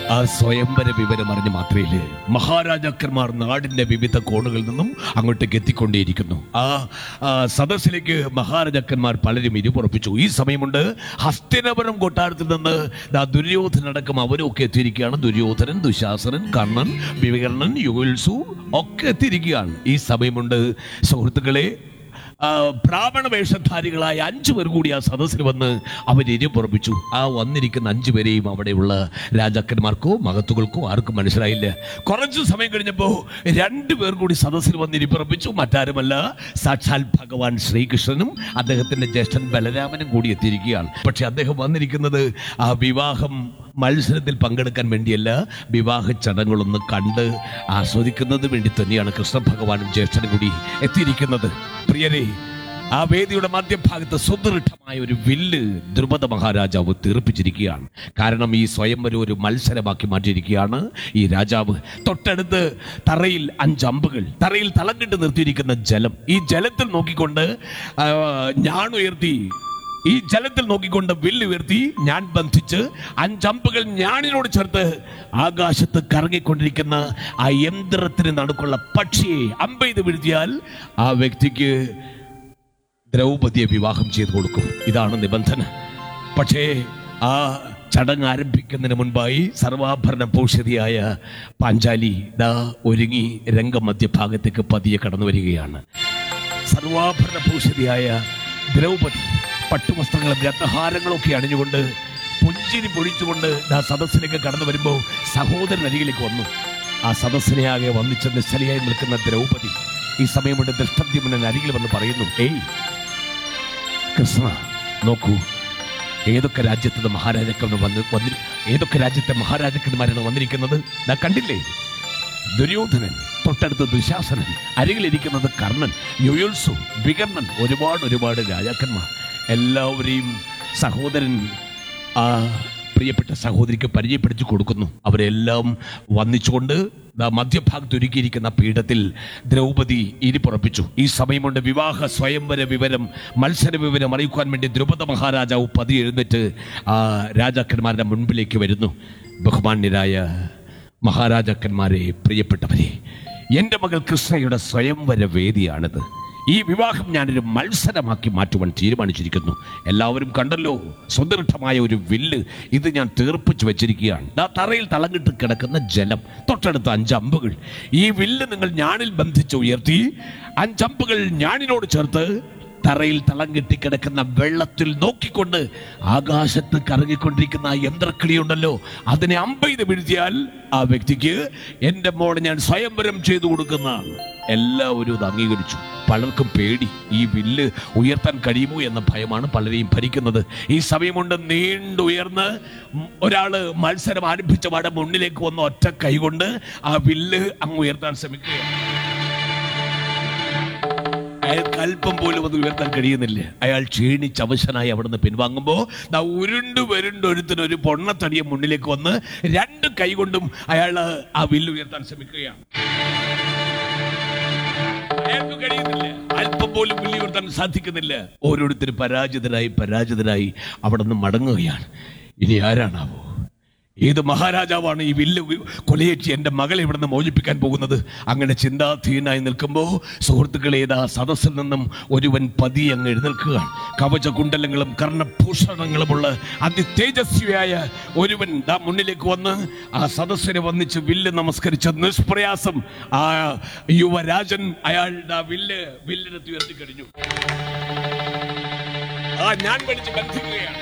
ആ സ്വയംവര വിവരം അറിഞ്ഞ മാത്രയില് മഹാരാജാക്കന്മാർ നാടിന്റെ വിവിധ കോണുകളിൽ നിന്നും അങ്ങോട്ടേക്ക് എത്തിക്കൊണ്ടേയിരിക്കുന്നു ആ ആ സദസ്സിലേക്ക് മഹാരാജാക്കന്മാർ പലരും ഇരുപുറപ്പിച്ചു ഈ സമയമുണ്ട് ഹസ്തിനപുരം കൊട്ടാരത്തിൽ നിന്ന് ദാ ദുര്യോധനടക്കം അവരും ഒക്കെ എത്തിയിരിക്കുകയാണ് ദുര്യോധനൻ ദുശാസനൻ കർണൻ വിവകർണൻ യുഗൽസു ഒക്കെ എത്തിയിരിക്കുകയാണ് ഈ സമയമുണ്ട് സുഹൃത്തുക്കളെ ആ, ബ്രാഹ്മണ വേഷധാരികളായ അഞ്ചു പേർ കൂടി ആ സദസ്സിൽ വന്ന് അവരിരു പുറപ്പിച്ചു ആ വന്നിരിക്കുന്ന അഞ്ചു പേരെയും അവിടെയുള്ള രാജാക്കന്മാർക്കോ മഹത്തുക്കൾക്കോ ആർക്കും മനസ്സിലായില്ല കുറച്ചു സമയം കഴിഞ്ഞപ്പോൾ രണ്ടു പേർ കൂടി സദസ്സിൽ വന്ന് ഇരിപ്പുറപ്പിച്ചു മറ്റാരുമല്ല സാക്ഷാൽ ഭഗവാൻ ശ്രീകൃഷ്ണനും അദ്ദേഹത്തിന്റെ ജ്യേഷ്ഠൻ ബലരാമനും കൂടി എത്തിയിരിക്കുകയാണ് പക്ഷെ അദ്ദേഹം വന്നിരിക്കുന്നത് ആ വിവാഹം മത്സരത്തിൽ പങ്കെടുക്കാൻ വേണ്ടിയല്ല വിവാഹ ചടങ്ങുകളൊന്ന് കണ്ട് ആസ്വദിക്കുന്നതിന് വേണ്ടി തന്നെയാണ് കൃഷ്ണ ഭഗവാനും ജ്യേഷ്ഠനും കൂടി എത്തിയിരിക്കുന്നത് പ്രിയരെ ആ വേദിയുടെ മധ്യഭാഗത്ത് സുദൃഢമായ ഒരു വില്ല് ദ്രുപദ മഹാരാജാവ് തീർപ്പിച്ചിരിക്കുകയാണ് കാരണം ഈ സ്വയംവരം ഒരു മത്സരമാക്കി മാറ്റിയിരിക്കുകയാണ് ഈ രാജാവ് തൊട്ടടുത്ത് തറയിൽ അഞ്ചമ്പുകൾ തറയിൽ തളം കിട്ട് നിർത്തിയിരിക്കുന്ന ജലം ഈ ജലത്തിൽ നോക്കിക്കൊണ്ട് ആ, ഞാണുയർത്തി ഈ ജലത്തിൽ നോക്കിക്കൊണ്ട് വില്ല് ഉയർത്തി ഞാൻ ബന്ധിച്ച് അഞ്ചമ്പുകൾ ഞാനിനോട് ചേർത്ത് ആകാശത്ത് കറങ്ങിക്കൊണ്ടിരിക്കുന്ന ആ യന്ത്രത്തിന് നടുക്കുള്ള പക്ഷിയെ അമ്പെയ്ത് വീഴ്ത്തിയാൽ ആ വ്യക്തിക്ക് ദ്രൗപതിയെ വിവാഹം ചെയ്തു കൊടുക്കും ഇതാണ് നിബന്ധന പക്ഷേ ആ ചടങ്ങ് ആരംഭിക്കുന്നതിന് മുൻപായി സർവാഭരണ ഭൂഷിതയായ പാഞ്ചാലി ദാ ഒരുങ്ങി രംഗമധ്യഭാഗത്തേക്ക് പതിയെ കടന്നു വരികയാണ് സർവാഭരണ ഭൂഷിതയായ ദ്രൗപദി പട്ടുവസ്ത്രങ്ങളും രത്നഹാരങ്ങളും ഒക്കെ അണിഞ്ഞുകൊണ്ട് പുഞ്ചിരി പൊഴിച്ചുകൊണ്ട് ആ സദസ്സിലേക്ക് കടന്നു വരുമ്പോൾ സഹോദരൻ അരികിലേക്ക് വന്നു ആ സദസ്സിനെ ആകെ വന്നിച്ച് നിശ്ചലയായി നിൽക്കുന്ന ദ്രൗപദി ഈ സമയമുണ്ട് ദൃഷ്ടദ്യുമ്നൻ അരികിൽ വന്ന് പറയുന്നു ഏയ് കൃഷ്ണ നോക്കൂ ഏതൊക്കെ രാജ്യത്തെ മഹാരാജാക്കൾ വന്ന് വന്നി ഏതൊക്കെ രാജ്യത്തെ മഹാരാജാക്കന്മാരാണ് വന്നിരിക്കുന്നത് ദാ കണ്ടില്ലേ ദുര്യോധനൻ തൊട്ടടുത്ത് ദുശാസനൻ അരികിലിരിക്കുന്നത് കർണൻ യുയുത്സു വികർണൻ ഒരുപാട് ഒരുപാട് രാജാക്കന്മാർ എല്ലാവരെയും സഹോദരൻ ആ പ്രിയപ്പെട്ട സഹോദരിക്ക് പരിചയപ്പെടുത്തി കൊടുക്കുന്നു അവരെല്ലാം വന്നിച്ചുകൊണ്ട് ദാ മധ്യഭാഗത്ത് ഒരുക്കിയിരിക്കുന്ന പീഠത്തിൽ ദ്രൗപദി ഇരിപ്പുറപ്പിച്ചു ഈ സമയമുണ്ട് വിവാഹ സ്വയംവര വിവരം മത്സര വിവരം അറിയിക്കുവാൻ വേണ്ടി ദ്രുപദ മഹാരാജാവ് പതി എഴുന്നേറ്റ് ആ രാജാക്കന്മാരുടെ മുൻപിലേക്ക് വരുന്നു ബഹുമാന്യരായ മഹാരാജാക്കന്മാരെ പ്രിയപ്പെട്ടവരെ എൻ്റെ മകൾ കൃഷ്ണയുടെ സ്വയംവര വേദിയാണിത് ഈ വിവാഹം ഞാനൊരു മത്സരമാക്കി മാറ്റുവാൻ തീരുമാനിച്ചിരിക്കുന്നു എല്ലാവരും കണ്ടല്ലോ സുദൃഢമായ ഒരു വില്ല് ഇത് ഞാൻ തീർപ്പിച്ച് വെച്ചിരിക്കുകയാണ് ദാ തറയിൽ തളങ്ങിട്ട് കിടക്കുന്ന ജലം തൊട്ടടുത്ത അഞ്ചമ്പുകൾ ഈ വില്ല് നിങ്ങൾ ഞാണിൽ ബന്ധിച്ച് ഉയർത്തി അഞ്ചമ്പുകൾ ഞാണിനോട് ചേർത്ത് തറയിൽ തളം കെട്ടിക്കിടക്കുന്ന വെള്ളത്തിൽ നോക്കിക്കൊണ്ട് ആകാശത്ത് കറങ്ങിക്കൊണ്ടിരിക്കുന്ന ആ യന്ത്രക്കിളിയുണ്ടല്ലോ അതിനെ അമ്പെയ്ത് വീഴ്ത്തിയാൽ ആ വ്യക്തിക്ക് എൻ്റെ മോളെ ഞാൻ സ്വയംവരം ചെയ്തു കൊടുക്കുന്നതാണ് എല്ലാവരും ഇത് അംഗീകരിച്ചു പലർക്കും പേടി ഈ വില്ല് ഉയർത്താൻ കഴിയുമോ എന്ന ഭയമാണ് പലരെയും ഭരിക്കുന്നത് ഈ സമയമുണ്ട് നീണ്ടുയർന്ന് ഒരാള് മത്സരം ആരംഭിച്ച പാടെ മുന്നിലേക്ക് വന്ന ഒറ്റ കൈകൊണ്ട് ആ വില്ല് അങ്ങ് ഉയർത്താൻ ശ്രമിക്കുകയാണ് അയാൾക്ക് അല്പം പോലും അത് ഉയർത്താൻ കഴിയുന്നില്ല അയാൾ ക്ഷീണിച്ച് അവശനായി അവിടുന്ന് പിൻവാങ്ങുമ്പോൾ ദാ ഉരുണ്ട് വരുണ്ട് ഒരുത്തിന് ഒരു പൊണ്ണത്തടിയെ മുന്നിലേക്ക് വന്ന് രണ്ട് കൈകൊണ്ടും അയാൾ ആ വില്ല് ഉയർത്താൻ ശ്രമിക്കുകയാണ് അയാൾക്ക് കഴിയുന്നില്ല അല്പം പോലും വില്ല് ഉയർത്താൻ സാധിക്കുന്നില്ല ഓരോരുത്തരും പരാജിതരായി പരാജിതരായി അവിടെ നിന്ന് മടങ്ങുകയാണ് ഇനി ആരാണാവോ ഏത് മഹാരാജാവാണ് ഈ വില്ല് ഉ- കൊലയേറ്റി എൻ്റെ മകളെ ഇവിടുന്ന് മോചിപ്പിക്കാൻ പോകുന്നത് അങ്ങനെ ചിന്താധീനായി നിൽക്കുമ്പോൾ സുഹൃത്തുക്കളെ ഏതാ സദസ്സിൽ നിന്നും ഒരുവൻ പതിയെ അങ്ങ് എഴുന്നേൽക്കുകയാണ് കവച കുണ്ടലങ്ങളും കർണഭൂഷണങ്ങളുമുള്ള അതിതേജസ്വിയായ ഒരുവൻ ദാ മുന്നിലേക്ക് വന്ന് ആ സദസ്സിനെ വന്നിച്ച് വില്ല് നമസ്കരിച്ച നിഷ്പ്രയാസം ആ യുവരാജൻ അയാളുടെ ആ വില്ല് വില്ലിനെത്തി ഉയർത്തി കഴിഞ്ഞു ആ ഞാൻ പഠിച്ച് ബന്ധിക്കുകയാണ്